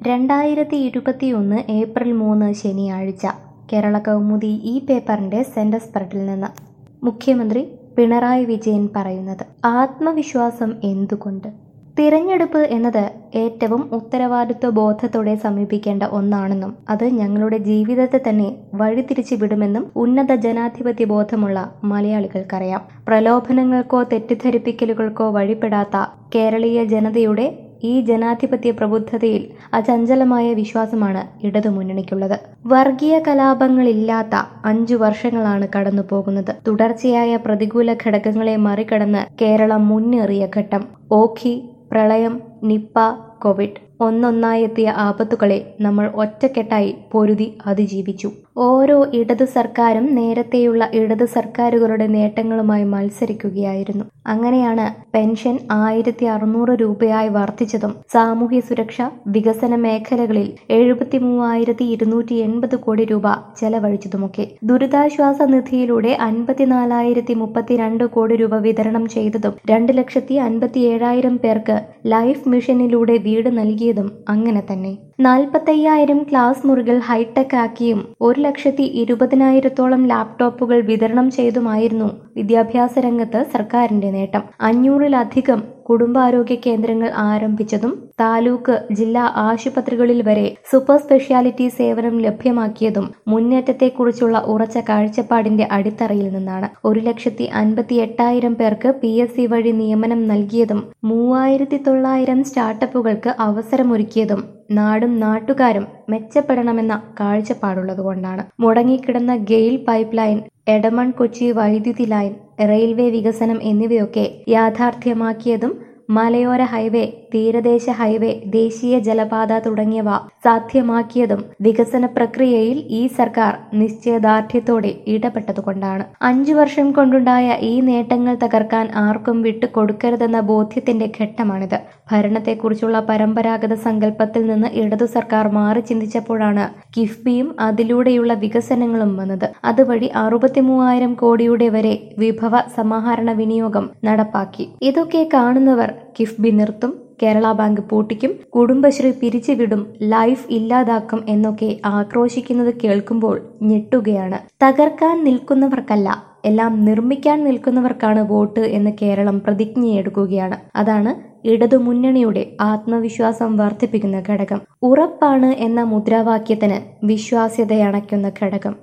രണ്ടായിരത്തി ഇരുപത്തിയൊന്ന് ഏപ്രിൽ മൂന്ന് ശനിയാഴ്ച കേരള കൗമുദി ഈ പേപ്പറിന്റെ സെന്റർ സ്പ്രെഡിൽ നിന്ന് മുഖ്യമന്ത്രി പിണറായി വിജയൻ പറയുന്നത് ആത്മവിശ്വാസം എന്തുകൊണ്ട് തിരഞ്ഞെടുപ്പ് എന്നത് ഏറ്റവും ഉത്തരവാദിത്വ ബോധത്തോടെ സമീപിക്കേണ്ട ഒന്നാണെന്നും അത് ഞങ്ങളുടെ ജീവിതത്തെ തന്നെ വഴിതിരിച്ചു വിടുമെന്നും ഉന്നത ജനാധിപത്യ ബോധമുള്ള മലയാളികൾക്കറിയാം പ്രലോഭനങ്ങൾക്കോ തെറ്റിദ്ധരിപ്പിക്കലുകൾക്കോ വഴിപ്പെടാത്ത കേരളീയ ജനതയുടെ ഈ ജനാധിപത്യ പ്രബുദ്ധതയിൽ അചഞ്ചലമായ വിശ്വാസമാണ് ഇടതുമുന്നണിക്കുള്ളത് വർഗീയ കലാപങ്ങളില്ലാത്ത അഞ്ചു വർഷങ്ങളാണ് കടന്നു പോകുന്നത് തുടർച്ചയായ പ്രതികൂല ഘടകങ്ങളെ മറികടന്ന് കേരളം മുന്നേറിയ ഘട്ടം ഓഖി പ്രളയം നിപ്പ കോവിഡ് ഒന്നൊന്നായെത്തിയ ആപത്തുകളെ നമ്മൾ ഒറ്റക്കെട്ടായി പൊരുതി അതിജീവിച്ചു ഓരോ ഇടതു സർക്കാരും നേരത്തെയുള്ള ഇടതു സർക്കാരുകളുടെ നേട്ടങ്ങളുമായി മത്സരിക്കുകയായിരുന്നു അങ്ങനെയാണ് പെൻഷൻ ആയിരത്തി അറുന്നൂറ് രൂപയായി വർദ്ധിച്ചതും സാമൂഹ്യ സുരക്ഷ വികസന മേഖലകളിൽ എഴുപത്തി മൂവായിരത്തി ഇരുന്നൂറ്റി എൺപത് കോടി രൂപ ചെലവഴിച്ചതുമൊക്കെ ദുരിതാശ്വാസ നിധിയിലൂടെ അൻപത്തിനാലായിരത്തി മുപ്പത്തിരണ്ട് കോടി രൂപ വിതരണം ചെയ്തതും രണ്ട് ലക്ഷത്തി അൻപത്തി ഏഴായിരം പേർക്ക് ലൈഫ് മിഷനിലൂടെ വീട് നൽകിയതും അങ്ങനെ തന്നെ നാൽപ്പത്തയ്യായിരം ക്ലാസ് മുറികൾ ഹൈടെക് ആക്കിയും ഒരു ലക്ഷത്തി ഇരുപതിനായിരത്തോളം ലാപ്ടോപ്പുകൾ വിതരണം ചെയ്തുമായിരുന്നു വിദ്യാഭ്യാസ രംഗത്ത് സർക്കാരിന്റെ നേട്ടം അഞ്ഞൂറിലധികം കുടുംബാരോഗ്യ കേന്ദ്രങ്ങൾ ആരംഭിച്ചതും താലൂക്ക് ജില്ലാ ആശുപത്രികളിൽ വരെ സൂപ്പർ സ്പെഷ്യാലിറ്റി സേവനം ലഭ്യമാക്കിയതും മുന്നേറ്റത്തെക്കുറിച്ചുള്ള ഉറച്ച കാഴ്ചപ്പാടിന്റെ അടിത്തറയിൽ നിന്നാണ് ഒരു ലക്ഷത്തി അൻപത്തി എട്ടായിരം പേർക്ക് പി എസ് സി വഴി നിയമനം നൽകിയതും മൂവായിരത്തി തൊള്ളായിരം സ്റ്റാർട്ടപ്പുകൾക്ക് അവസരമൊരുക്കിയതും നാടും നാട്ടുകാരും മെച്ചപ്പെടണമെന്ന കാഴ്ചപ്പാടുള്ളതുകൊണ്ടാണ് മുടങ്ങിക്കിടന്ന ഗെയിൽ പൈപ്പ് ലൈൻ എടമൺ കൊച്ചി വൈദ്യുതി ലൈൻ റെയിൽവേ വികസനം എന്നിവയൊക്കെ യാഥാർത്ഥ്യമാക്കിയതും മലയോര ഹൈവേ തീരദേശ ഹൈവേ ദേശീയ ജലപാത തുടങ്ങിയവ സാധ്യമാക്കിയതും വികസന പ്രക്രിയയിൽ ഈ സർക്കാർ നിശ്ചയദാർഢ്യത്തോടെ ഇടപെട്ടതുകൊണ്ടാണ് അഞ്ചു വർഷം കൊണ്ടുണ്ടായ ഈ നേട്ടങ്ങൾ തകർക്കാൻ ആർക്കും വിട്ടുകൊടുക്കരുതെന്ന ബോധ്യത്തിന്റെ ഘട്ടമാണിത് ഭരണത്തെക്കുറിച്ചുള്ള പരമ്പരാഗത സങ്കല്പത്തിൽ നിന്ന് ഇടതു സർക്കാർ മാറി ചിന്തിച്ചപ്പോഴാണ് കിഫ്ബിയും അതിലൂടെയുള്ള വികസനങ്ങളും വന്നത് അതുവഴി അറുപത്തി മൂവായിരം കോടിയുടെ വരെ വിഭവ സമാഹരണ വിനിയോഗം നടപ്പാക്കി ഇതൊക്കെ കാണുന്നവർ കിഫ്ബി നിർത്തും കേരള ബാങ്ക് പൂട്ടിക്കും കുടുംബശ്രീ പിരിച്ചുവിടും ലൈഫ് ഇല്ലാതാക്കും എന്നൊക്കെ ആക്രോശിക്കുന്നത് കേൾക്കുമ്പോൾ ഞെട്ടുകയാണ് തകർക്കാൻ നിൽക്കുന്നവർക്കല്ല എല്ലാം നിർമ്മിക്കാൻ നിൽക്കുന്നവർക്കാണ് വോട്ട് എന്ന് കേരളം പ്രതിജ്ഞയെടുക്കുകയാണ് അതാണ് ഇടതുമുന്നണിയുടെ ആത്മവിശ്വാസം വർദ്ധിപ്പിക്കുന്ന ഘടകം ഉറപ്പാണ് എന്ന മുദ്രാവാക്യത്തിന് വിശ്വാസ്യതയണയ്ക്കുന്ന ഘടകം